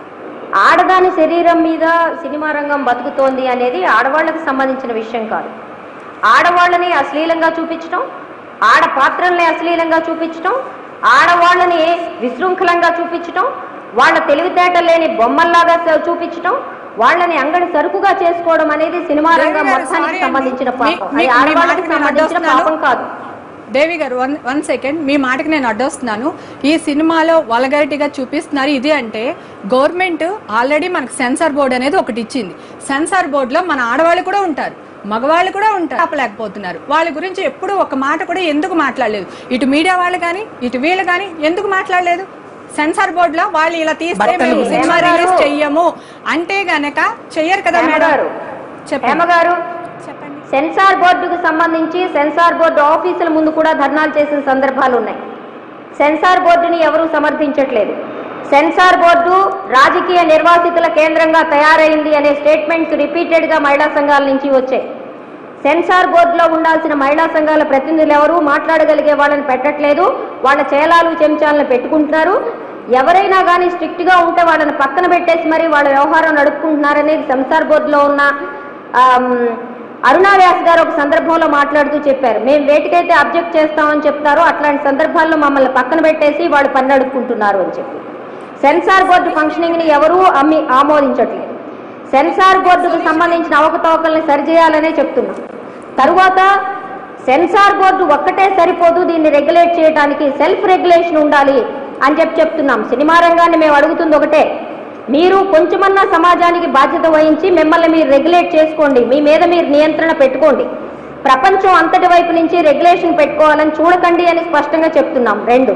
ఆడదాని శరీరం మీద సినిమా రంగం బతుకుతోంది అనేది ఆడవాళ్ళకి సంబంధించిన విషయం కాదు ఆడవాళ్ళని అశ్లీలంగా చూపించడం ఆడ పాత్రల్ని అశ్లీలంగా చూపించడం ఆడవాళ్ళని విశృంఖలంగా చూపించడం వాళ్ళ తెలివితేటలు లేని బొమ్మల్లాగా స- చూపించడం వాళ్ళని అంగడి సరుకుగా చేసుకోవడం అనేది సినిమా రంగం దేవి గారు, మొత్తానికి sorry అండి. సంబంధించిన మీ- పాపం మీ- అది మీ ఆడవాళ్ళకి మాటకి నేను సంబంధించిన అడ్డొస్తున్నాను. పాపం కాదు దేవి గారు వన్ వన్ సెకండ్ మీ మాటకి నేను అడ్డొస్తున్నాను ఈ సినిమాలో వలగరిటీగా చూపిస్తున్నారు ఇది అంటే గవర్నమెంట్ ఆల్రెడీ మనకు సెన్సార్ బోర్డు అనేది ఒకటి ఇచ్చింది సెన్సార్ బోర్డులో మన ఆడవాళ్ళు కూడా ఉంటారు మగవాళ్ళు కూడా ఉంటారు ఆపలేకపోతున్నారు వాళ్ళ గురించి ఎప్పుడు ఒక మాట కూడా ఎందుకు మాట్లాడలేదు ఇటు మీడియా వాళ్ళు కానీ ఇటు వీళ్ళు కానీ ఎందుకు మాట్లాడలేదు సెన్సార్ బోర్డులో వాళ్ళు ఇలా తీస్తే భర్తలు మేము గురించి. సినిమా హేమ గారు. రిలీజ్ చెయ్యము అంటే గనక చెయ్యరు కదా హేమ మేడం గారు చెప్పండి హేమ గారు చెప్పండి సెన్సార్ బోర్డుకు సంబంధించి సెన్సార్ బోర్డు ఆఫీసుల ముందు కూడా ధర్నాలు చేసిన సందర్భాలు ఉన్నాయి సెన్సార్ బోర్డుని ఎవరూ సమర్థించట్లేదు సెన్సార్ బోర్డు రాజకీయ నిర్వాసితుల కేంద్రంగా తయారైంది అనే స్టేట్మెంట్స్ రిపీటెడ్గా మహిళా సంఘాల నుంచి వచ్చాయి సెన్సార్ బోర్డులో ఉండాల్సిన మహిళా సంఘాల ప్రతినిధులు ఎవరు మాట్లాడగలిగే వాళ్ళని పెట్టట్లేదు వాళ్ళ చేలాలు చెంచాలను పెట్టుకుంటున్నారు ఎవరైనా కానీ స్ట్రిక్ట్గా ఉంటే వాళ్ళని పక్కన పెట్టేసి మరి వాళ్ళ వ్యవహారం నడుపుకుంటున్నారనేది సెన్సార్ బోర్డులో ఉన్న ఆమ్, అరుణా వ్యాస్ గారు ఒక సందర్భంలో మాట్లాడుతూ చెప్పారు మేము వేటికైతే అబ్జెక్ట్ చేస్తామని చెప్తారో అట్లాంటి సందర్భాల్లో మమ్మల్ని పక్కన పెట్టేసి వాళ్ళు పని నడుపుకుంటున్నారు అని చెప్పి సెన్సార్ బోర్డు ఫంక్షనింగ్ని ఎవరూ అమ్మి ఆమోదించట్లేదు సెన్సార్ బోర్డుకు సంబంధించిన అవకతవకల్ని సరిచేయాలనే చెప్తున్నాం తరువాత సెన్సార్ బోర్డు ఒక్కటే సరిపోదు దీన్ని రెగ్యులేట్ చేయడానికి సెల్ఫ్ రెగ్యులేషన్ ఉండాలి అని చెప్పి చెప్తున్నాం సినిమా రంగాన్ని మేము అడుగుతుంది ఒకటే మీరు కొంచెమన్నా సమాజానికి బాధ్యత వహించి మిమ్మల్ని మీరు రెగ్యులేట్ చేసుకోండి మీ మీద మీరు నియంత్రణ పెట్టుకోండి ప్రపంచం అంతటి వైపు నుంచి రెగ్యులేషన్ పెట్టుకోవాలని చూడకండి అని స్పష్టంగా చెప్తున్నాం రెండు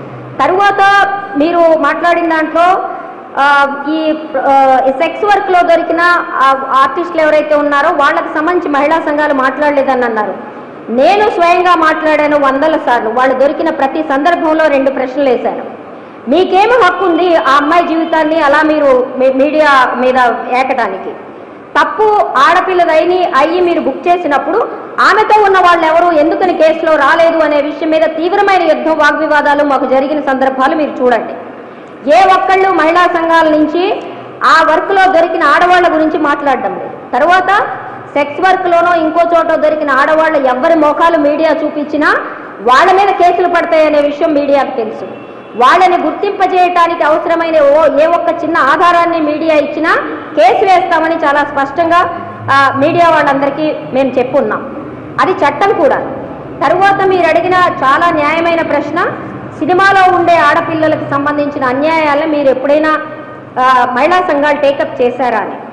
తరువాత మీరు మాట్లాడిన దాంట్లో ఆ, ఈ సెక్స్ వర్క్ లో దొరికిన ఆ ఆర్టిస్టులు ఎవరైతే ఉన్నారో వాళ్ళకి సంబంధించి మహిళా సంఘాలు మాట్లాడలేదని అన్నారు నేను స్వయంగా మాట్లాడాను వందల సార్లు వాళ్ళు దొరికిన ప్రతి సందర్భంలో రెండు ప్రశ్నలు వేశాను మీకేమి హక్కు ఉంది ఆ అమ్మాయి జీవితాన్ని అలా మీరు మీ- మీడియా మీద ఏకడానికి తప్పు ఆడపిల్లదైని అయ్యి మీరు బుక్ చేసినప్పుడు ఆమెతో ఉన్న వాళ్ళు ఎవరు ఎందుకని కేసులో రాలేదు అనే విషయం మీద తీవ్రమైన యుద్ధం వాగ్వివాదాలు మాకు జరిగిన సందర్భాలు మీరు చూడండి ఏ ఒక్కళ్ళు మహిళా సంఘాల నుంచి ఆ వర్క్లో దొరికిన ఆడవాళ్ళ గురించి మాట్లాడడం లేదు తర్వాత సెక్స్ వర్క్లోనో ఇంకో చోట దొరికిన ఆడవాళ్ళ ఎవ్వరి మోకాలు మీడియా చూపించినా వాళ్ళ మీద కేసులు పడతాయనే విషయం మీడియాకు తెలుసు వాళ్ళని గుర్తింపజేయటానికి అవసరమైన ఓ ఏ ఒక్క చిన్న ఆధారాన్ని మీడియా ఇచ్చినా కేసు వేస్తామని చాలా స్పష్టంగా ఆ, మీడియా వాళ్ళందరికీ మేము చెప్పున్నాం అది చట్టం కూడా తరువాత మీరు అడిగిన చాలా న్యాయమైన ప్రశ్న సినిమాలో ఉండే ఆడపిల్లలకు సంబంధించిన అన్యాయాలను మీరు ఎప్పుడైనా ఆ, మహిళా సంఘాలు టేకప్ చేశారా అని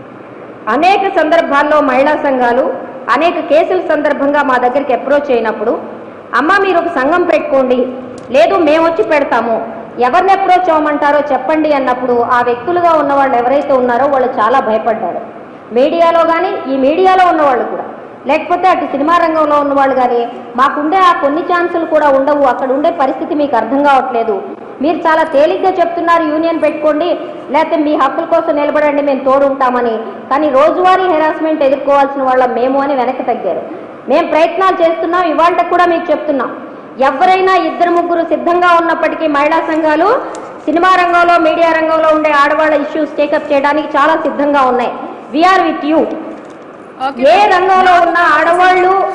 అనేక సందర్భాల్లో మహిళా సంఘాలు అనేక కేసుల సందర్భంగా మా దగ్గరికి అప్రోచ్ అయినప్పుడు అమ్మ మీరు ఒక సంఘం పెట్టుకోండి లేదు మేము వచ్చి పెడతాము ఎవరిని అప్రోచ్ అవ్వమంటారో చెప్పండి అన్నప్పుడు ఆ వ్యక్తులుగా ఉన్న వాళ్ళు ఎవరైతే ఉన్నారో వాళ్ళు చాలా భయపడ్డారు మీడియాలో కానీ ఈ మీడియాలో ఉన్నవాళ్ళు కూడా లేకపోతే అటు సినిమా రంగంలో ఉన్నవాళ్ళు కానీ మాకుండే ఆ కొన్ని ఛాన్సులు కూడా ఉండవు అక్కడ ఉండే పరిస్థితి మీకు అర్థం కావట్లేదు మీరు చాలా తేలిగ్గా చెప్తున్నారు యూనియన్ పెట్టుకోండి లేకపోతే మీ హక్కుల కోసం నిలబడండి మేము తోడు ఉంటామని కానీ రోజువారీ హెరాస్మెంట్ ఎదుర్కోవాల్సిన వాళ్ళ మేము అని వెనక్కి తగ్గారు మేము ప్రయత్నాలు చేస్తున్నాం ఇవాళ కూడా మీకు చెప్తున్నాం ఎవరైనా ఇద్దరు ముగ్గురు సిద్ధంగా ఉన్నప్పటికీ మహిళా సంఘాలు సినిమా రంగంలో మీడియా రంగంలో ఉండే ఆడవాళ్ళ ఇష్యూస్ టేకప్ చేయడానికి చాలా సిద్ధంగా ఉన్నాయి వీఆర్ విత్ యూ ఓకే ఏ రంగంలో ఉన్న ఆడవాళ్ళు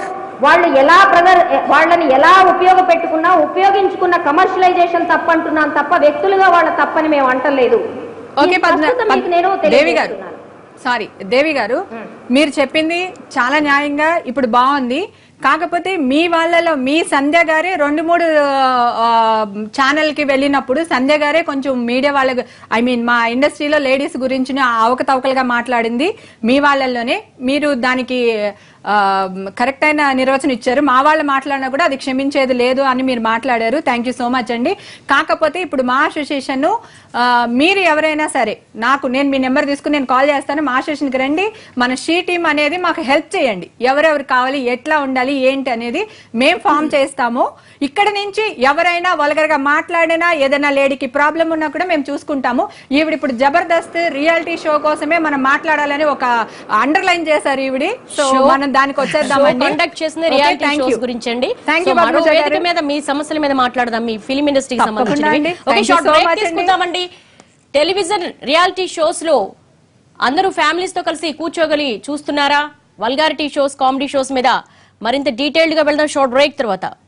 వాళ్ళు ఎలా ప్రదర్ వాళ్ళని ఎలా ఉపయోగపెట్టుకున్నా ఉపయోగించుకున్న కమర్షియలైజేషన్ తప్పంటున్నాను తప్ప వ్యక్తులుగా వాళ్ళ తప్పని మేము అంటలేదు ఓకే ఈ పద్మ- ప్రస్తుతం మీకు నేను పద్మ- దేవి గారు తెలియజేస్తున్నాను. సారీ దేవి గారు మీరు చెప్పింది చాలా న్యాయంగా ఇప్పుడు బాగుంది కాకపోతే మీ వాళ్ళలో మీ సంధ్య గారే రెండు మూడు ఛానల్ కి వెళ్ళినప్పుడు సంధ్య గారే కొంచెం మీడియా వాళ్ళ ఐ మీన్ మా ఇండస్ట్రీలో లేడీస్ గురించి అవకతవకలుగా మాట్లాడింది మీ వాళ్ళలోనే మీరు దానికి కరెక్ట్ అయిన నిర్వచనం ఇచ్చారు మా వాళ్ళు మాట్లాడినా కూడా అది క్షమించేది లేదు అని మీరు మాట్లాడారు థ్యాంక్ యూ సో మచ్ అండి కాకపోతే ఇప్పుడు మా అసోసియేషన్ మీరు ఎవరైనా సరే నాకు నేను మీ నెంబర్ తీసుకుని నేను కాల్ చేస్తాను మా అసోసియేషన్కి రండి మన షీ టీమ్ అనేది మాకు హెల్ప్ చేయండి ఎవరెవరు కావాలి ఎట్లా ఉండాలి ఏంటి అనేది మేము ఫామ్ చేస్తాము ఇక్కడ నుంచి ఎవరైనా వల్గర్ గా మాట్లాడినా ఏదైనా లేడీకి ప్రాబ్లం ఉన్నా కూడా మేము చూసుకుంటాము ఈవిడ ఇప్పుడు జబర్దస్త్ రియాలిటీ షో కోసమే మనం మాట్లాడాలని ఒక అండర్లైన్ చేశారు ఈవిడి సో Show- మనం దానికి వచ్చేద్దామండి కండక్ట్ చేసిన రియాలిటీ షోస్ గురించి అండి థ్యాంక్ సో యూ మరో వేదిక మీద మీ సమస్యల మీద మాట్లాడదాం మీ ఫిలిం ఇండస్ట్రీకి తప్పకుండా సంబంధించినవి అండి. Okay Thank you short so break much అండి. తీసుకుందామండి టెలివిజన్ రియాలిటీ షోస్ లో అందరూ ఫ్యామిలీస్ తో కలిసి కూర్చోగలి చూస్తున్నారా వల్గారిటీ షోస్ కామెడీ షోస్ మీద మరింత డీటెయిల్డ్ గా వెళ్దాం షార్ట్ బ్రేక్ తర్వాత